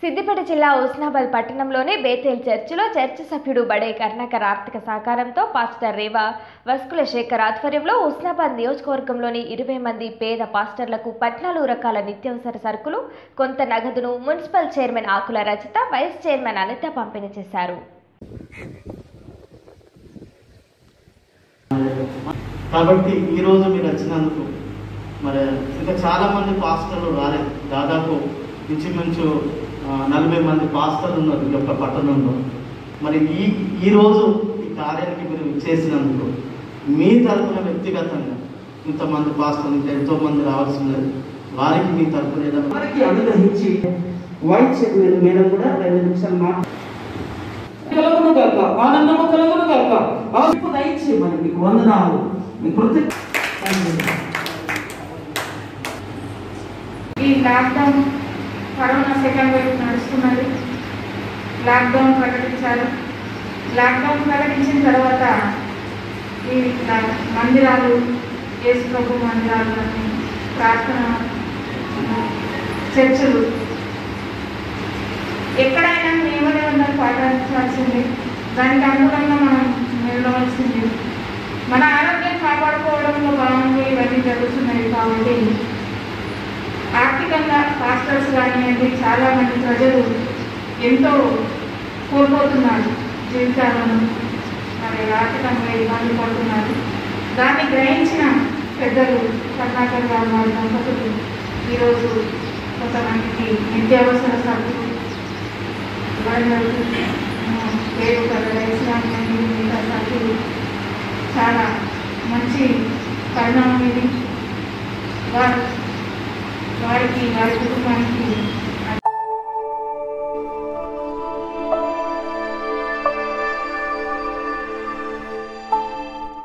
సిద్దిపేట జిల్లా ఉస్నాబాద్ పట్టణంలోని బేతేల్ చర్చిలో చర్చ్ సభ్యుడు బడే కర్ణాకర్ ఆర్థిక సహకారంతో పాస్టర్ రేవా వస్కుల శేఖర్ ఆధ్వర్యంలో ఉస్నాబాద్ నియోజకవర్గంలోని ఇరవై మంది పేద పాస్టర్లకు పద్నాలుగు రకాల నిత్యావసర సరుకులు కొంత నగదును municipal chairman Akula Rachita vice chairman Anitha పంపిణీ చేశారు కాబట్టి ఈరోజు మీరు వచ్చినందుకు మరి ఇంకా చాలా మంది పాస్టర్లు రాలేదు దాదాపు ఇంచుమించు ఆ, నలభై మంది పాస్టర్లు ఉన్నారు ఈ యొక్క పట్టణంలో మరి ఈ ఈ రోజు ఈ కార్యానికి మీరు చేసినందుకు మీ తరఫున వ్యక్తిగతంగా ఇంతమంది పాస్టర్లు ఇంకా ఎంతో మంది రావాల్సి ఉన్నది వారికి మీ తరఫున ఏదైనా వారికి అనుగ్రహించి వైస్ చైర్మన్ మేడం కూడా రెండు నిమిషాలు మాట కలుగును కాక ఆనందము కలుగును కాక ఆశింపు దయచేయమని మీకు వందనాలు మీ కృతజ్ఞ ఈ లాక్డౌన్ కరోనా సెకండ్ వేవ్ నడుస్తున్నది లాక్డౌన్ ప్రకటించారు లాక్డౌన్ ప్రకటించిన తర్వాత ఈ లా- మందిరాలు యేసు ప్రభు మందిరాలు అని ప్రార్థన చర్చలు ఎక్కడైనా నియమ నిబంధనలు పాటించాల్సింది దానికి అనుగుణంగా మనం వెళ్ళవలసింది మన ఆరోగ్యం కాపాడుకోవడంలో భాగంగా ఇవన్నీ జరుగుతున్నాయి కాబట్టి ఆర్థికంగా పాస్టర్స్ కానివ్వండి చాలా మంది ప్రజలు ఎంతో కోల్పోతున్నారు జీవితాలను మరి ఆర్థికంగా ఇబ్బంది పడుతున్నారు దాన్ని గ్రహించిన పెద్దలు కర్ణాకర్ గారు వారి దంపతులు ఈరోజు కొంతమందికి నిత్యావసర సరుకులు ఇవ్వడం జరుగుతుంది ఆ, పేరు కదా రైస్ కానివ్వండి మిగతా సరుకులు చాలా మంచి పరిణామం ఇది వారు వారికి వారి కుటుంబానికి